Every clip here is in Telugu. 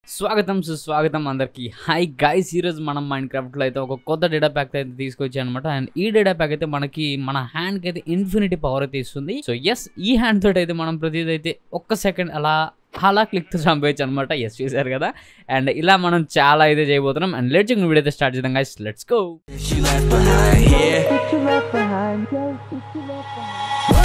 స్వాగతం సుస్వాగతం అందరికి హై గైస్ ఈరోజు మనం మైండ్ క్రాఫ్ట్లో అయితే ఒక కొత్త డేటా ప్యాక్ అయితే తీసుకొచ్చాను అనమాట అండ్ ఈ డేటా ప్యాక్ అయితే మనకి మన హ్యాండ్కి అయితే ఇన్ఫినిటీ పవర్ అయితే ఇస్తుంది సో ఎస్ ఈ హ్యాండ్ తోటి అయితే మనం ప్రతిదీ అయితే ఒక్క సెకండ్ అలా అలా క్లిక్తో చంపేయచ్చు అనమాట ఎస్ చూసారు కదా అండ్ ఇలా మనం చాలా అయితే చేయబోతున్నాం అండ్ లెట్స్ వీడియో అయితే స్టార్ట్ చేద్దాం guys let's go She left behind here. What you left behind, yes, what you left behind.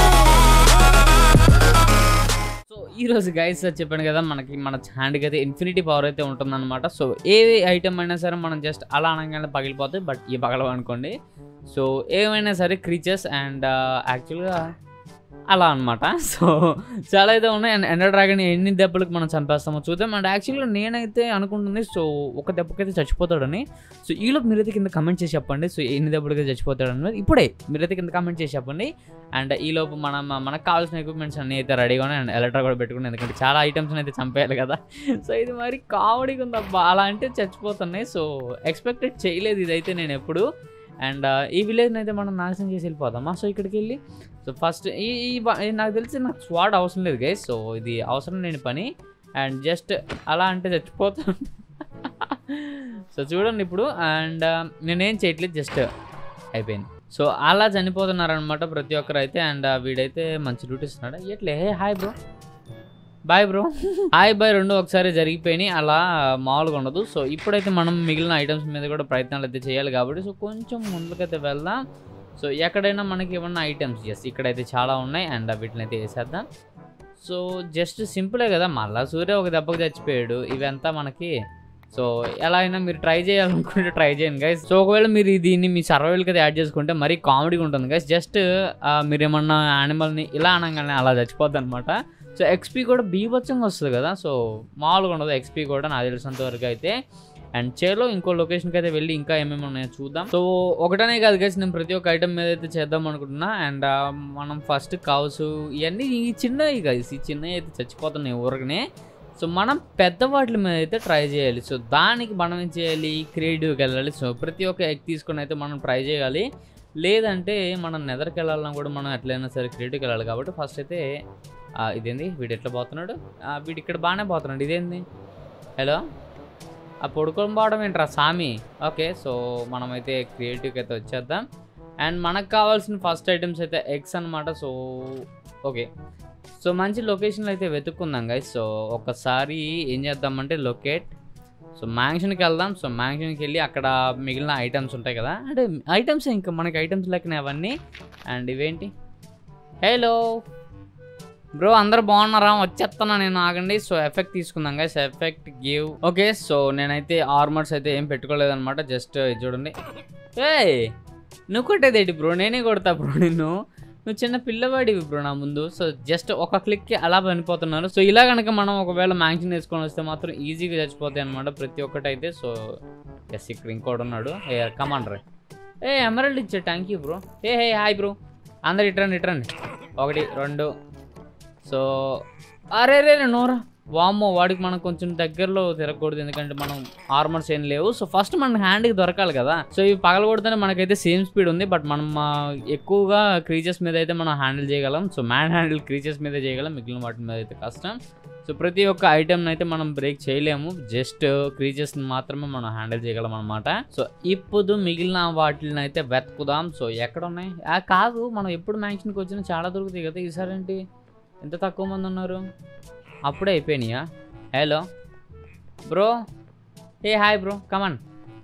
So ఈ రోజు గైస్ చెప్పాను కదా మనకి మన హ్యాండ్కి అయితే ఇన్ఫినిటీ పవర్ అయితే ఉంటుందన్నమాట సో ఏ ఐటమ్ అయినా సరే మనం జస్ట్ అలా అనగానే పగిలిపోతాయి బట్ ఈ పగలవు అనుకోండి సో ఏమైనా సరే క్రీచర్స్ అండ్ యాక్చువల్గా అలా అనమాట సో చాలా అయితే ఉన్నాయి అండ్ ఎండర్ డ్రాగన్ ఎన్ని దెబ్బలకు మనం చంపేస్తామో చూద్దాం అండ్ యాక్చువల్గా నేనైతే అనుకుంటుంది సో ఒక దెబ్బకైతే చచ్చిపోతాడని సో ఈలోపు మీరైతే కింద కమెంట్ చేసి చెప్పండి సో ఎన్ని దెబ్బలకి చచ్చిపోతాడు అనేది ఇప్పుడే మీరైతే కింద కమెంట్ చేసి చెప్పండి అండ్ ఈలోపు మనం మనకు కావాల్సిన ఎక్విప్మెంట్స్ అన్నీ అయితే రెడీగా ఉన్నాయి అండ్ ఎలక్ట్రా కూడా పెట్టుకుని ఎందుకంటే చాలా ఐటమ్స్ అయితే చంపేయాలి కదా సో ఇది మరి కామెడీగా ఉంది అబ్బా అలా అంటే చచ్చిపోతున్నాయి సో ఎక్స్పెక్టెడ్ చేయలేదు ఇదైతే నేను ఎప్పుడు అండ్ ఈ విలేజ్ని అయితే మనం నాశనం చేసి వెళ్ళిపోదామా సో ఇక్కడికి వెళ్ళి సో ఫస్ట్ ఈ ఈ బ- ఈ నాకు తెలిసి నాకు స్వాడ్ అవసరం లేదు గైస్ సో ఇది అవసరం లేని పని అండ్ జస్ట్ అలా అంటే చచ్చిపోతాను సో చూడండి ఇప్పుడు అండ్ నేనేం చేయట్లేదు జస్ట్ అయిపోయింది సో అలా చనిపోతున్నారనమాట ప్రతి ఒక్కరు అయితే అండ్ వీడైతే మంచి డ్యూటీ ఇస్తున్నాడు ఎట్లే hey hi bro bye bro hi bye రెండు ఒకసారి జరిగిపోయినాయి అలా మామూలుగా ఉండదు సో ఇప్పుడైతే మనం మిగిలిన ఐటమ్స్ మీద కూడా ప్రయత్నాలు అయితే చేయాలి కాబట్టి సో కొంచెం ముందుకైతే వెళ్దాం సో ఎక్కడైనా మనకి ఏమన్నా ఐటమ్స్ ఎస్ ఇక్కడైతే చాలా ఉన్నాయి అండ్ వీటిని అయితే వేసేద్దాం సో జస్ట్ సింపులే కదా మళ్ళా సూర్య ఒక దెబ్బకి చచ్చిపోయాడు ఇవంతా మనకి సో ఎలా అయినా మీరు ట్రై చేయాలనుకుంటే ట్రై చేయండి గైస్ సో ఒకవేళ మీరు దీన్ని మీ సర్వైవల్కి అయితే యాడ్ చేసుకుంటే మరీ కామెడీగా ఉంటుంది గైస్ జస్ట్ మీరు ఏమన్నా యానిమల్ని ఇలా అనగానే అలా చచ్చిపోద్ది అనమాట సో ఎక్స్పీ కూడా బీభత్సంగా వస్తుంది కదా సో మామూలుగా ఉండదు ఎక్స్పీ కూడా నాకు తెలిసినంత వరకు అయితే అండ్ చేలో ఇంకో లొకేషన్కి అయితే వెళ్ళి ఇంకా ఏమేమి ఉన్నాయో చూద్దాం సో ఒకటనే కాదు గైస్ నేను ప్రతి ఒక్క ఐటమ్ మీద అయితే చేద్దాం అనుకుంటున్నా అండ్ మనం ఫస్ట్ కౌస్ ఇవన్నీ ఈ చిన్నవి గైస్ ఈ చిన్నవి అయితే చచ్చిపోతున్నాయి ఊరకనే సో మనం పెద్ద వాటి మీద అయితే ట్రై చేయాలి సో దానికి మనం ఏం చేయాలి క్రియేటివ్కి వెళ్ళాలి సో ప్రతి ఒక్క ఎగ్ తీసుకొని అయితే మనం ట్రై చేయాలి లేదంటే మనం నెదర్కి వెళ్ళాలన్నా కూడా మనం ఎట్లయినా సరే క్రియేటివ్కి వెళ్ళాలి కాబట్టి ఫస్ట్ అయితే ఆ, ఇదేంది వీడు ఎట్లా పోతున్నాడు ఆ, వీడు ఇక్కడ బాగానే పోతున్నాడు ఇదేంది హలో ఆ పడుకొని పోవడం ఏంట్రా సామి ఓకే సో మనమైతే క్రియేటివ్కి అయితే వచ్చేద్దాం అండ్ మనకు కావాల్సిన ఫస్ట్ ఐటమ్స్ అయితే ఎగ్స్ అనమాట సో ఓకే సో మంచి లొకేషన్లో అయితే వెతుక్కుందాం గైస్ సో ఒకసారి ఏం చేద్దామంటే లొకేట్ సో మ్యాంక్షన్కి వెళ్దాం సో మ్యాంక్షన్కి వెళ్ళి అక్కడ మిగిలిన ఐటమ్స్ ఉంటాయి కదా అంటే ఐటమ్స్ ఇంకా మనకి ఐటమ్స్ లెక్కనే అవన్నీ అండ్ ఇవేంటి హలో బ్రో అందరు బాగున్నారా వచ్చేస్తున్నా నేను ఆగండి సో ఎఫెక్ట్ తీసుకుందాం guys effect give okay so నేనైతే ఆర్మర్స్ అయితే ఏం పెట్టుకోలేదన్నమాట జస్ట్ ఇది చూడండి ఏ నువ్వు కొట్టేదేంటి బ్రో నేనే కొడతా బ్రో నిన్ను నువ్వు చిన్న పిల్లవాడివి బ్రో నా ముందు సో జస్ట్ ఒక క్లిక్కి అలా పనిపోతున్నారు సో ఇలా కనుక మనం ఒకవేళ మ్యాంక్షన్ వేసుకొని వస్తే మాత్రం ఈజీగా చచ్చిపోతాయి అనమాట ప్రతి ఒక్కటి అయితే సో ఎస్ ఇక్కడ ఇంకోటి ఉన్నాడు ఏ కమాండర్ ఏ ఎమరల్డ్ ఇచ్చా థ్యాంక్ యూ బ్రో ఏ హే హాయ్ బ్రో అందరు ఇట్రండి ఇట్రండి ఒకటి రెండు సో అరే రే నోరా వామ్మో వాడికి మనం కొంచెం దగ్గరలో తిరగకూడదు ఎందుకంటే మనం ఆర్మర్స్ ఏం లేవు సో ఫస్ట్ మన హ్యాండ్కి దొరకాలి కదా సో ఇవి పగలకూడదని మనకైతే సేమ్ స్పీడ్ ఉంది బట్ మనం ఆ, ఎక్కువగా క్రీచర్స్ మీద అయితే మనం హ్యాండిల్ చేయగలం సో మ్యాన్ హ్యాండిల్ క్రీచర్స్ మీద చేయగలం మిగిలిన వాటి మీద అయితే కష్టం సో ప్రతి ఒక్క ఐటెంని అయితే మనం బ్రేక్ చేయలేము జస్ట్ క్రీచర్స్ని మాత్రమే మనం హ్యాండిల్ చేయగలం అనమాట సో ఇప్పుడు మిగిలిన వాటిని అయితే వెతుకుదాం సో ఎక్కడ ఉన్నాయి ఆ, కాదు మనం ఎప్పుడు మ్యాక్సిన్కి వచ్చినా చాలా దొరుకుతాయి కదా ఈసారి ఏంటి ఎంత తక్కువ మంది ఉన్నారు అప్పుడే అయిపోయినాయా హలో బ్రో ఏ హాయ్ బ్రో కమాన్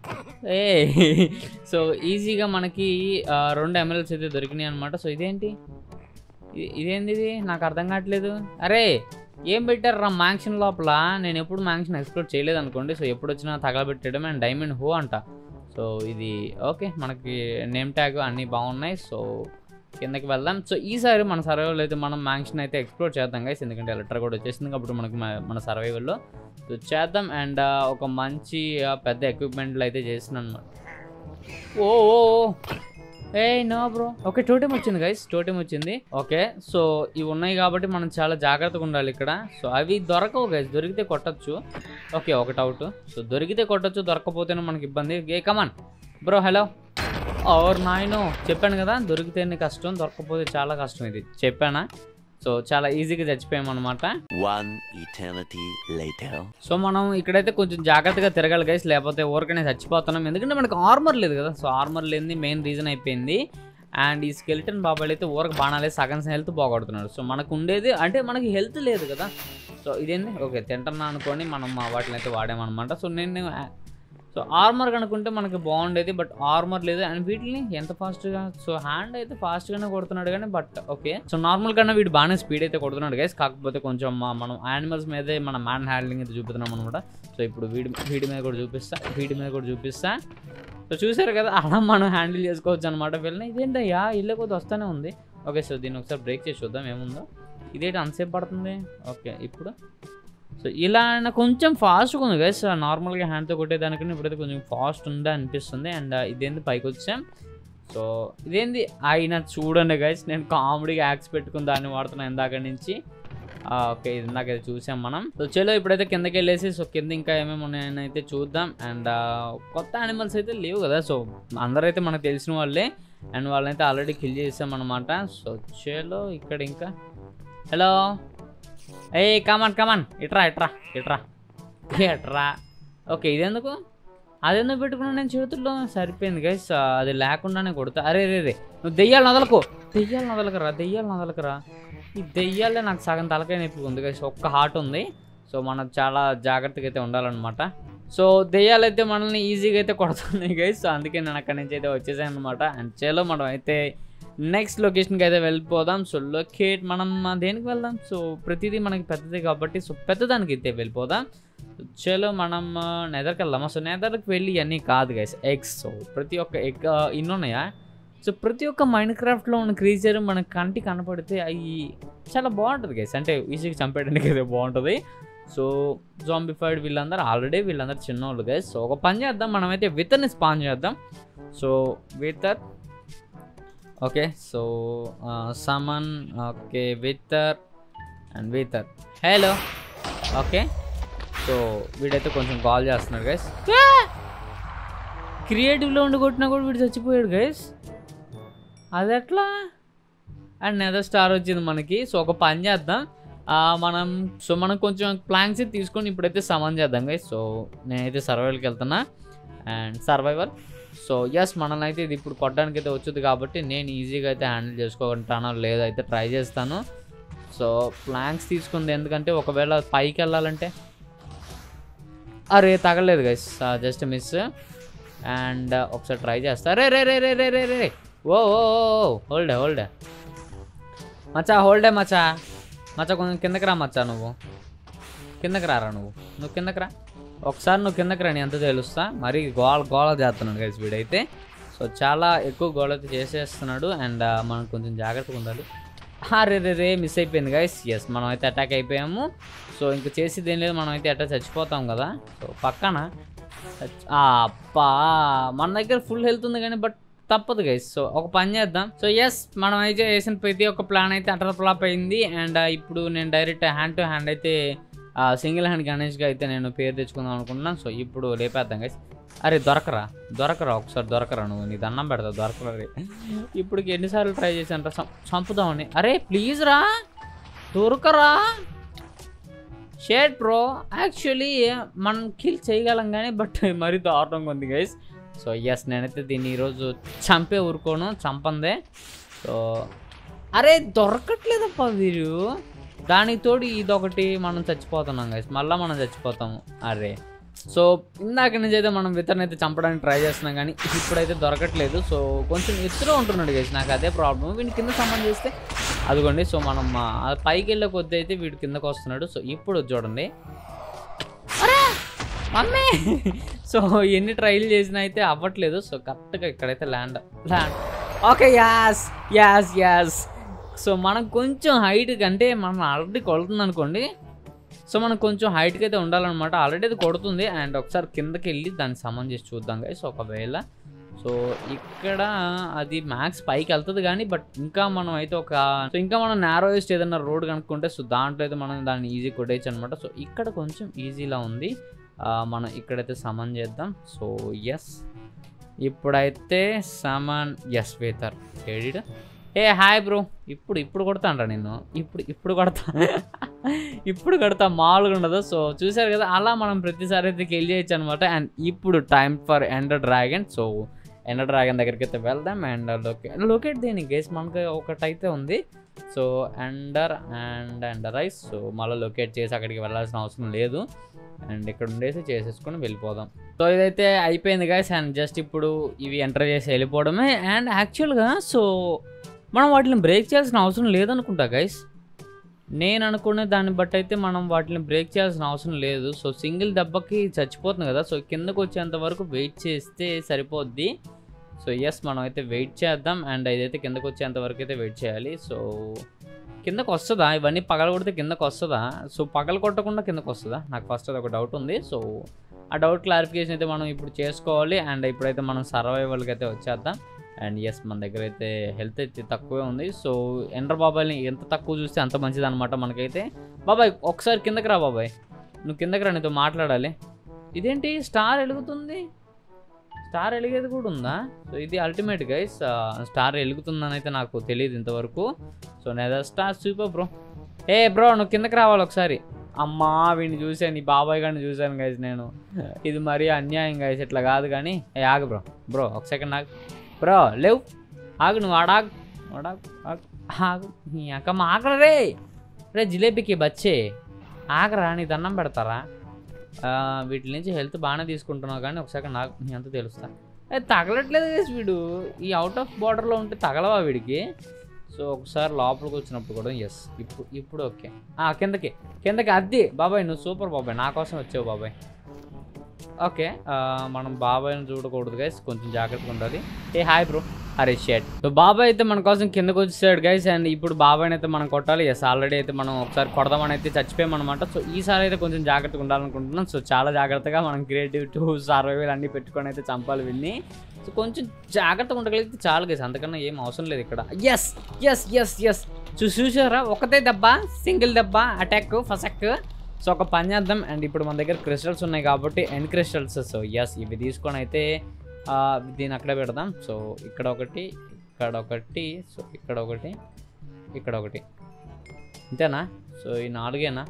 ఏ సో ఈజీగా మనకి ఆ, రెండు ఎమ్మెల్యేస్ అయితే దొరికినాయి అనమాట సో ఇదేంటి ఇ- ఇదేంది ఇది నాకు అర్థం కావట్లేదు అరే ఏం పెట్టారు రా మ్యాంక్షన్ లోపల నేను ఎప్పుడు మ్యాంక్షన్ ఎక్స్ప్లోర్ చేయలేదు అనుకోండి సో ఎప్పుడు వచ్చినా తగలబెట్టడం అండ్ డైమండ్ హో అంట సో ఇది ఓకే మనకి నేమ్ ట్యాగ్ అన్నీ బాగున్నాయి సో కిందకి వెళ్దాం సో ఈసారి మన సర్వైవల్ అయితే మనం మ్యాంక్షన్ అయితే ఎక్స్ప్లోర్ చేద్దాం గైస్ ఎందుకంటే లెటర్ కూడా వచ్చేసింది కాబట్టి మనకి మ- మన సర్వైవల్లో సో చేద్దాం అండ్ ఒక మంచి ఆ, పెద్ద ఎక్విప్మెంట్లు అయితే చేస్తున్నాను అనమాట ఓ ఓ ఓ. ఏ నో బ్రో ఓకే టోటెం వచ్చింది గైస్ టోటెం వచ్చింది ఓకే సో ఇవి ఉన్నాయి కాబట్టి మనం చాలా జాగ్రత్తగా ఉండాలి ఇక్కడ సో అవి దొరకవు గైస్ దొరికితే కొట్టచ్చు ఓకే ఒకటి అవుట్ సో దొరికితే కొట్టచ్చు దొరకపోతేనే మనకి ఇబ్బంది ఏ కమాన్ బ్రో హలో ఓర్ నాయనో చెప్పాను కదా దొరికితేనే కష్టం దొరకకపోతే చాలా కష్టం ఇది చెప్పానా సో చాలా ఈజీగా చచ్చిపోయామన్నమాట One eternity later. సో మనం ఇక్కడైతే కొంచెం జాగ్రత్తగా తిరగాలి గైస్ లేకపోతే ఊరికనే చచ్చిపోతున్నాం ఎందుకంటే మనకు ఆర్మర్ లేదు కదా సో ఆర్మర్ లేని మెయిన్ రీజన్ అయిపోయింది అండ్ ఈ స్కెల్టన్ బాబాయ్ అయితే ఊరకు బాణాలే సగం హెల్త్ పోగొడుతున్నాడు సో మనకు ఉండేది అంటే మనకి హెల్త్ లేదు కదా సో ఇదేంది ఓకే తింటున్నా అనుకొని మనం ఆ వాటిని అయితే వాడామన్నమాట సో నేను సో ఆర్మర్ కనుక్కుంటే మనకి బాగుండేది బట్ ఆర్మర్ లేదు అండ్ వీటిని ఎంత ఫాస్ట్గా సో హ్యాండ్ అయితే ఫాస్ట్గానే కొడుతున్నాడు కానీ బట్ ఓకే సో నార్మల్ కన్నా వీడు బాగానే స్పీడ్ అయితే కొడుతున్నాడు గైస్ కాకపోతే కొంచెం మా- మనం యానిమల్స్ మీదే మన మ్యాన్ హ్యాండ్లింగ్ అయితే చూపుతున్నాం అనమాట సో ఇప్పుడు వీడి వీడి మీద కూడా చూపిస్తా వీడి మీద కూడా చూపిస్తా సో చూసారు కదా అలా మనం హ్యాండిల్ చేసుకోవచ్చు అనమాట వీళ్ళని ఇదేంటయ్యా ఇల్లే కొద్ది వస్తూనే ఉంది ఓకే సో దీన్ని ఒకసారి బ్రేక్ చేసి చూద్దాం ఏముందో ఇదేంటి అంతసేపు పడుతుంది ఓకే ఇప్పుడు సో ఇలా అయినా కొంచెం ఫాస్ట్గా ఉంది గైస్ నార్మల్గా హ్యాండ్తో కొట్టేదానికన్నా ఇప్పుడైతే కొంచెం ఫాస్ట్ ఉందా అనిపిస్తుంది అండ్ ఇదేంది పైకి వచ్చాం సో ఇదేంది ఆయన చూడండి గైస్ నేను కామెడీగా యాక్స్ పెట్టుకుని దాన్ని వాడుతున్నాను ఇందాక నుంచి ఆ, ఓకే ఇది ఇందాక అయితే చూసాం మనం సో చలో ఇప్పుడైతే కిందకి వెళ్ళేసి సో కింద ఇంకా ఏమేమి ఉన్నాయని అయితే చూద్దాం అండ్ కొత్త యానిమల్స్ అయితే లేవు కదా సో అందరైతే మనకు తెలిసిన వాళ్ళే అండ్ వాళ్ళనైతే ఆల్రెడీ కిల్ చేసాం అనమాట సో చలో ఇక్కడ ఇంకా హలో ఏ కమాన్ కమాన్ ఇట్రా ఇట్రా ఇట్రా ఇట్రా ఓకే ఇదెందుకు అదెందుకు పెట్టుకున్నా నేను చేతుల్లో సరిపోయింది గైస్ అది లేకుండానే కొడతా అరే రే రే నువ్వు దెయ్యాలు నదలకు దెయ్యాలు నదలకరా దెయ్యాలు నదలకరా ఈ దెయ్యాలే నాకు సగం తలకాయ నొప్పి ఉంది గైస్ ఒక్క హార్ట్ ఉంది సో మనం చాలా జాగ్రత్తగా అయితే ఉండాలన్నమాట సో దెయ్యాలు అయితే మనల్ని ఈజీగా అయితే కొడుతున్నాయి గైస్ సో అందుకే నేను అక్కడి నుంచి అయితే వచ్చేసాను అనమాట అండ్ చలో మనం అయితే నెక్స్ట్ లొకేషన్కి అయితే వెళ్ళిపోదాం సో లొకేట్ మనం ఆ, దేనికి వెళ్దాం సో ప్రతిదీ మనకి పెద్దది కాబట్టి సో పెద్దదానికి అయితే వెళ్ళిపోదాం సో చలో మనం నెదర్కి వెళ్దామా సో నెదర్కి వెళ్ళి అన్నీ కాదు గైస్ ఎగ్స్ సో ప్రతి ఒక్క ఎగ్ ఇన్ని ఉన్నాయా సో ప్రతి ఒక్క మైండ్ క్రాఫ్ట్లో ఉన్న క్రీచర్ మన కంటి కనపడితే అవి చాలా బాగుంటుంది గైస్ అంటే ఈజీగా చంపేయడానికి అయితే బాగుంటుంది సో జాంబిఫైడ్ వీళ్ళందరూ ఆల్రెడీ వీళ్ళందరూ చిన్నోళ్ళు గైస్ సో ఒక పని చేద్దాం మనమైతే వితర్ని స్పాన్ చేద్దాం so wither okay so summon okay wither and wither hello okay so వీడైతే కొంచెం కాల్ చేస్తున్నాడు గైస్ క్రియేటివ్లో ఉండి కొట్టినా కూడా వీడు చచ్చిపోయాడు గైస్ అది ఎట్లా అండ్ నెదర్ స్టార్ వచ్చింది మనకి సో ఒక పని చేద్దాం ఆ, మనం సో మనం కొంచెం ప్లాన్స్ తీసుకొని ఇప్పుడైతే సమన్ చేద్దాం గైస్ సో నేనైతే సర్వైవల్కి వెళ్తున్నా అండ్ సర్వైవల్ సో ఎస్ మనల్ని అయితే ఇది ఇప్పుడు కొట్టడానికి అయితే వచ్చింది కాబట్టి నేను ఈజీగా అయితే హ్యాండిల్ చేసుకోగలుగుతానో లేదో అయితే ట్రై చేస్తాను సో ప్లాంక్స్ తీసుకుంది ఎందుకంటే ఒకవేళ పైకి వెళ్ళాలంటే అరే తగలేదు గైస్ జస్ట్ మిస్ అండ్ ఒకసారి ట్రై చేస్తా రే రే రే రే రే రే రే ఓ ఓ హోల్డే హోల్డే మచ్చా హోల్డే మచ్చా మచ్చా కొంచెం కిందకి రా మచ్చా నువ్వు కిందకి రారా నువ్వు నువ్వు కిందకి రా ఒకసారి నువ్వు కిందకి రా నీ ఎంత తెలుస్తా మరి గోల గోల చేస్తున్నాడు గైస్ వీడైతే సో చాలా ఎక్కువ గోల అయితే చేసేస్తున్నాడు అండ్ మనం కొంచెం జాగ్రత్తగా ఉండాలి ఆ, రే రే రే మిస్ అయిపోయింది గైస్ ఎస్ మనం అయితే అటాక్ అయిపోయాము సో ఇంకా చేసేది ఏం లేదు మనం అయితే అటాక్ చచ్చిపోతాం కదా సో పక్కన చచ్- ఆ, అప్పా మన దగ్గర ఫుల్ హెల్త్ ఉంది కానీ బట్ తప్పదు గైస్ సో ఒక పని చేద్దాం సో ఎస్ మనం అయితే వేసిన ప్రతి ఒక్క ప్లాన్ అయితే అటర్ ఫ్లాప్ అయింది అండ్ ఇప్పుడు నేను డైరెక్ట్ హ్యాండ్ టు హ్యాండ్ అయితే సింగిల్ హ్యాండ్ గణేష్గా అయితే నేను పేరు తెచ్చుకుందాం అనుకుంటున్నాను సో ఇప్పుడు లేపేద్దాం గైస్ అరే దొరకరా దొరకరా ఒకసారి దొరకరా నువ్వు నీ దండం పెడతా దొరకరా రే ఇప్పుడు ఎన్నిసార్లు ట్రై చేశాను రా చంపుదామని అరే ప్లీజ్ రా దొరకరా షేడ్ ప్రో యాక్చువల్లీ మనం కిల్ చేయగలం కానీ బట్ మరీ దారుణంగా ఉంది గైస్ సో ఎస్ నేనైతే దీన్ని ఈరోజు చంపే ఊరుకోను చంపందే సో అరే దొరకట్లేదప్ప వీరు దానికి తోడు ఇదొకటి మనం చచ్చిపోతున్నాం గైస్ మళ్ళీ మనం చచ్చిపోతాము అరే సో ఇందాక నుంచి అయితే మనం వితరణ అయితే చంపడానికి ట్రై చేస్తున్నాం కానీ ఇప్పుడైతే దొరకట్లేదు సో కొంచెం ఎత్తులో ఉంటున్నాడు గైస్ నాకు అదే ప్రాబ్లం వీడిని కింద సంబంధం చేస్తే అదిగోండి సో మనం ఆ, పైకి వెళ్ళే కొద్ది అయితే వీడు కిందకు వస్తున్నాడు సో ఇప్పుడు చూడండి అరే! మమ్మీ సో ఎన్ని ట్రైల్ చేసినా అయితే అవ్వట్లేదు సో కరెక్ట్గా ఇక్కడైతే land land okay yes yes yes so మనం కొంచెం హైట్ కంటే మనం ఆల్రెడీ కొడుతుంది అనుకోండి సో మనం కొంచెం హైట్కి అయితే ఉండాలన్నమాట ఆల్రెడీ అది కొడుతుంది అండ్ ఒకసారి కిందకి వెళ్ళి దాన్ని సమన్ చేసి చూద్దాం గైస్ ఒకవేళ సో ఇక్కడ అది మ్యాక్స్ పైకి వెళ్తుంది కానీ బట్ ఇంకా మనం అయితే ఒక సో ఇంకా మనం నేరోయెస్ట్ ఏదైనా రోడ్ కనుక్కుంటే సో దాంట్లో అయితే మనం దాన్ని ఈజీ కొట్టేయచ్చు అనమాట సో ఇక్కడ కొంచెం ఈజీలా ఉంది ఆ, మనం ఇక్కడైతే సమన్ చేద్దాం సో ఎస్ ఇప్పుడైతే సమన్ ఎస్ వేతర్ ఏడిడ్ ఏ హాయ్ బ్రో ఇప్పుడు ఇప్పుడు కొడతానరా నేను ఇప్పుడు ఇప్పుడు కొడతా ఇప్పుడు కొడతా మామూలుగా ఉండదు సో చూసారు కదా అలా మనం ప్రతిసారి అయితే కిల్ చేయొచ్చు అనమాట అండ్ ఇప్పుడు time for ender dragon so ender dragon దగ్గరికి అయితే వెళ్దాం అండ్ లొకే లొకేట్ దేని గేస్ మనకి ఒకటైతే ఉంది so ender and ender eyes so మళ్ళీ లొకేట్ చేసి అక్కడికి వెళ్ళాల్సిన అవసరం లేదు అండ్ ఇక్కడ ఉండేసి చేసేసుకొని వెళ్ళిపోదాం సో ఇదైతే అయిపోయింది గైస్ అండ్ జస్ట్ ఇప్పుడు ఇవి ఎంటర్ చేసి వెళ్ళిపోవడమే అండ్ యాక్చువల్గా సో మనం వాటిని బ్రేక్ చేయాల్సిన అవసరం లేదనుకుంటా గైస్ నేను అనుకునే దాన్ని బట్టి అయితే మనం వాటిని బ్రేక్ చేయాల్సిన అవసరం లేదు సో సింగిల్ దెబ్బకి చచ్చిపోతుంది కదా సో కిందకు వచ్చేంత వరకు వెయిట్ చేస్తే సరిపోద్ది సో ఎస్ మనం అయితే వెయిట్ చేద్దాం అండ్ ఇదైతే కిందకు వచ్చేంత వరకు అయితే వెయిట్ చేయాలి సో కిందకు వస్తుందా ఇవన్నీ పగల కొడితే కిందకు వస్తుందా సో పగల కొట్టకుండా కిందకు వస్తుందా నాకు ఫస్ట్ అది ఒక డౌట్ ఉంది సో ఆ డౌట్ క్లారిఫికేషన్ అయితే మనం ఇప్పుడు చేసుకోవాలి అండ్ ఇప్పుడైతే మనం సర్వైవల్కి అయితే వచ్చేద్దాం అండ్ ఎస్ మన దగ్గర అయితే హెల్త్ అయితే తక్కువే ఉంది సో ఎండర్ బాబాయ్ని ఎంత తక్కువ చూస్తే అంత మంచిది అనమాట మనకైతే బాబాయ్ ఒకసారి కిందకి రా బాబాయ్ నువ్వు కిందకి రా నీతో మాట్లాడాలి ఇదేంటి స్టార్ వెలుగుతుంది స్టార్ వెలిగేది కూడా ఉందా సో ఇది అల్టిమేట్ గైస్ స్టార్ వెలుగుతుందని అయితే నాకు తెలియదు ఇంతవరకు సో నేను స్టార్ సూపర్ బ్రో ఏ బ్రో నువ్వు కిందకి రావాలి ఒకసారి అమ్మా వీడిని చూశాను నీ బాబాయ్ గారిని చూశాను గైస్ నేను ఇది మరీ అన్యాయం గైస్ ఇట్లా కాదు కానీ ఏ ఆగు బ్రో బ్రో ఒక సెకండ్ ఆగు బ్రో లేవు ఆగు నువ్వు ఆడాగు ఆడాగు ఆగు ఆగు నీ అక్కమ్మ ఆగరా రే రే జిలేబీకి బచ్చే ఆగరా నీ దండం పెడతారా ఆ, వీటి నుంచి హెల్త్ బాగానే తీసుకుంటున్నావు కానీ ఒక సెకండ్ నాకు నీ అంత తెలుస్తా ఏ తగలట్లేదు గైస్ వీడు ఈ అవుట్ ఆఫ్ బార్డర్లో ఉంటే తగలవా వీడికి సో ఒకసారి లోపలికి వచ్చినప్పుడు కూడా ఎస్ ఇప్పుడు ఇప్పుడు ఓకే ఆ, కిందకి కిందకి అద్ది బాబాయ్ నువ్వు సూపర్ బాబాయ్ నా కోసం వచ్చావు బాబాయ్ ఓకే ఆ, మనం బాబాయ్ని చూడకూడదు గైస్ కొంచెం జాగ్రత్తగా ఉండాలి ఏ హాయ్ బ్రో అరే షేట్ సో బాబాయ్ అయితే మన కోసం కిందకు వచ్చేసాడు గైస్ అండ్ ఇప్పుడు బాబాయ్ని అయితే మనం కొట్టాలి ఎస్ ఆల్రెడీ అయితే మనం ఒకసారి కొడదామని అయితే చచ్చిపోయామన్నమాట సో ఈసారి అయితే కొంచెం జాగ్రత్తగా ఉండాలనుకుంటున్నాం సో చాలా జాగ్రత్తగా మనం క్రియేటివ్ టూ సర్వైవల్ అన్ని పెట్టుకొని అయితే చంపాలి విన్ని సో కొంచెం జాగ్రత్తగా ఉండగలిగితే చాలు గైస్ అంతకన్నా ఏం అవసరం లేదు ఇక్కడ ఎస్ ఎస్ ఎస్ ఎస్ చూ చూసారా ఒకటే దెబ్బ సింగిల్ దెబ్బ అటాక్ ఫసక్ సో ఒక పని చేద్దాం అండ్ ఇప్పుడు మన దగ్గర క్రిస్టల్స్ ఉన్నాయి కాబట్టి ఎండ్ క్రిస్టల్స్ సో ఎస్ ఇవి తీసుకొని అయితే ఆ, దీన్ని అక్కడే పెడదాం సో ఇక్కడ ఒకటి ఇక్కడ ఒకటి సో ఇక్కడ ఒకటి ఇక్కడ ఒకటి అంతేనా సో ఈ నాలుగేనా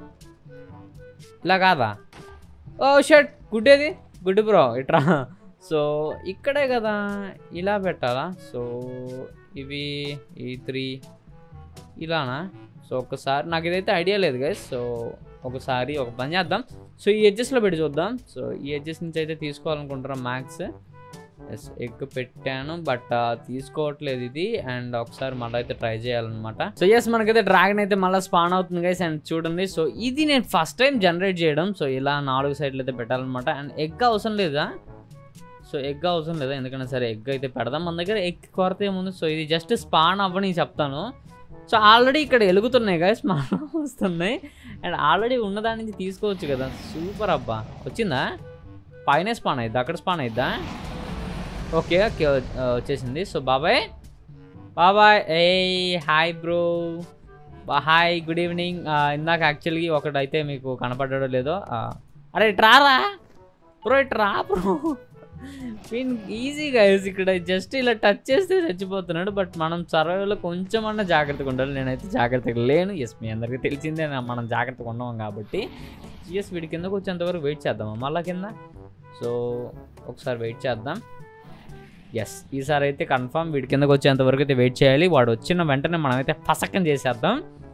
ఇలా కాదా ఓ షర్ట్ గుడ్డేది గుడ్డు బ్రో ఇట్రా సో ఇక్కడే కదా ఇలా పెట్టాలా సో ఇవి ఈ త్రీ ఇలానా సో ఒకసారి నాకు ఇదైతే ఐడియా లేదు గైస్ సో ఒకసారి ఒక పని చేద్దాం సో ఈ ఎడ్జెస్లో పెట్టి చూద్దాం సో ఈ ఎడ్జెస్ నుంచి అయితే తీసుకోవాలనుకుంటున్నాం మ్యాక్స్ ఎస్ ఎగ్ పెట్టాను బట్ తీసుకోవట్లేదు ఇది అండ్ ఒకసారి మళ్ళీ అయితే ట్రై చేయాలన్నమాట సో ఎస్ మనకైతే డ్రాగన్ అయితే మళ్ళీ స్పాన్ అవుతుంది గైస్ అండ్ చూడండి సో ఇది నేను ఫస్ట్ టైం జనరేట్ చేయడం సో ఇలా నాలుగు సైడ్లు అయితే పెట్టాలన్నమాట అండ్ ఎగ్ అవసరం లేదా సో ఎగ్ అవసరం లేదా ఎందుకంటే సరే ఎగ్ అయితే పెడదాం మన దగ్గర ఎగ్ కొరత ఏముంది సో ఇది జస్ట్ స్పాన్ అవ్వని చెప్తాను సో ఆల్రెడీ ఇక్కడ వెలుగుతున్నాయి కదా స్పాన్ వస్తున్నాయి అండ్ ఆల్రెడీ ఉన్నదాని నుంచి తీసుకోవచ్చు కదా సూపర్ అబ్బా వచ్చిందా పైన స్పాన్ అయిద్దా అక్కడ స్పాన్ అయిద్దా ఓకే ఓకే ఆ, వచ్చేసింది సో బాబాయ్ బాబాయ్ ఏ hi bro hi good evening ఇందాక యాక్చువల్లీ ఒకటైతే మీకు కనపడ్డాడో లేదో ఆ, అరే ట్రారా బ్రో ఇట్రా బ్రో వీన్ ఈజీగా ఇక్కడ జస్ట్ ఇలా టచ్ చేస్తే చచ్చిపోతున్నాడు బట్ మనం సర్వైవ్లో కొంచెం అన్న జాగ్రత్తగా ఉండాలి నేనైతే జాగ్రత్తగా లేను ఎస్ మీ అందరికీ తెలిసిందే నా- మనం జాగ్రత్తగా ఉన్నాం కాబట్టి ఎస్ వీడి కిందకు వచ్చేంతవరకు వెయిట్ చేద్దాం మళ్ళా కింద సో ఒకసారి వెయిట్ చేద్దాం ఎస్ ఈసారి అయితే కన్ఫామ్ వీడి కిందకు వచ్చేంత వరకు అయితే వెయిట్ చేయాలి వాడు వచ్చిన వెంటనే మనమైతే పసక్కం చేసేద్దాం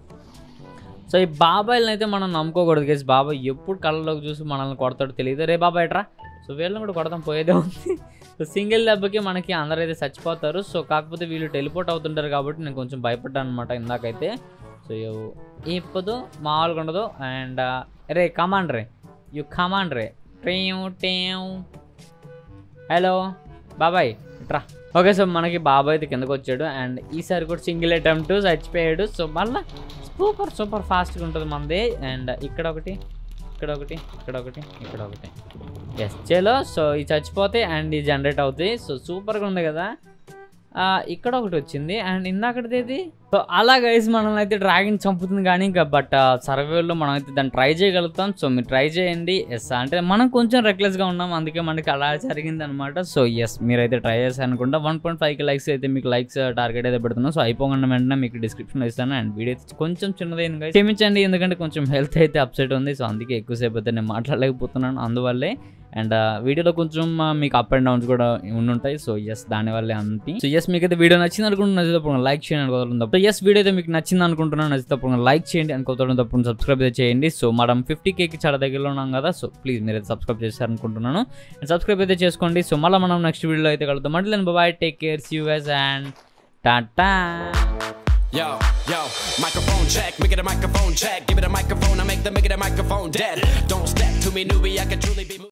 సో ఈ బాబాయ్ని అయితే మనం నమ్ముకోకూడదు గేసి బాబాయ్ ఎప్పుడు కళ్ళలోకి చూసి మనల్ని కొడతాడో తెలియదు రే బాబాయ్ ఎట్రా సో వీళ్ళని కూడా కొడతాం పోయేదే ఉంది సో సింగిల్ దెబ్బకి మనకి అందరూ అయితే చచ్చిపోతారు సో కాకపోతే వీళ్ళు టెలిపోర్ట్ అవుతుంటారు కాబట్టి నేను కొంచెం భయపడ్డాను అనమాట ఇందాకైతే సో ఇప్పుడు మామూలుగా ఉండదు అండ్ రే కమాండ్ రే యు కమాండ్ రే టేవ్ టేవ్ హలో బాబాయ్ ఇట్రా ఓకే సో మనకి బాబాయ్ అయితే కిందకు వచ్చాడు అండ్ ఈసారి కూడా సింగిల్ అటెంప్ట్ చచ్చిపోయాడు సో మళ్ళీ సూపర్ సూపర్ ఫాస్ట్గా ఉంటుంది మనది అండ్ ఇక్కడ ఒకటి ఇక్కడ ఒకటి ఇక్కడ ఒకటి ఇక్కడ ఒకటి ఎస్ చలో సో ఇది చచ్చిపోతే అండ్ ఇది జనరేట్ అవుతాయి సో సూపర్గా ఉంది కదా ఆ, ఇక్కడ ఒకటి వచ్చింది అండ్ ఇందాకటిది ఏది సో అలా గైస్ మనల్ని అయితే డ్రాగన్ చంపుతుంది కానీ ఇంకా బట్ సర్వేలో మనం అయితే దాన్ని ట్రై చేయగలుగుతాం సో మీరు ట్రై చేయండి ఎస్ అంటే మనం కొంచెం రెక్లెస్గా ఉన్నాం అందుకే మనకి అలా జరిగింది అనమాట సో ఎస్ మీరైతే ట్రై చేశారు అనుకుంటా వన్ పాయింట్ ఫైవ్కి లైక్స్ అయితే మీకు లైక్స్ టార్గెట్ అయితే పెడుతున్నాం సో అయిపోకుండా వెంటనే మీకు డిస్క్రిప్షన్లో ఇస్తాను అండ్ వీడియో అయితే కొంచెం చిన్నదైంది guys. క్షమించండి ఎందుకంటే కొంచెం హెల్త్ అయితే అప్సెట్ ఉంది సో అందుకే ఎక్కువసేపు అయితే నేను మాట్లాడలేకపోతున్నాను అందువల్లే అండ్ వీడియోలో కొంచెం ఆ, మీకు అప్ అండ్ డౌన్స్ కూడా ఉండుంటాయి సో ఎస్ దానివల్లే అంతే సో ఎస్ మీకు అయితే వీడియో నచ్చింది అనుకుంటున్నా నచ్చితే తప్పకుండా లైక్ చేయండి అనుకోవడం తప్ప ఎస్ వీడియో అయితే మీకు నచ్చింది అనుకుంటున్నాను నచ్చితే తప్పకుండా లైక్ చేయండి అనుకోవడం తప్పకుండా సబ్స్క్రైబ్ అయితే చేయండి సో మనం ఫిఫ్టీ కేకి చాలా దగ్గరలో ఉన్నాం కదా సో ప్లీజ్ మీరు అయితే సబ్స్క్రైబ్ చేశారనుకుంటున్నాను అండ్ సబ్స్క్రైబ్ అయితే చేసుకోండి సో మళ్ళీ మనం నెక్స్ట్ వీడియోలో అయితే కలుద్దాం అంటే bye take care see you guys and tata Yo, yo, microphone check, make it a microphone check. Give it a microphone, I make the make it a microphone dead. Don't step to me, newbie, I can truly be.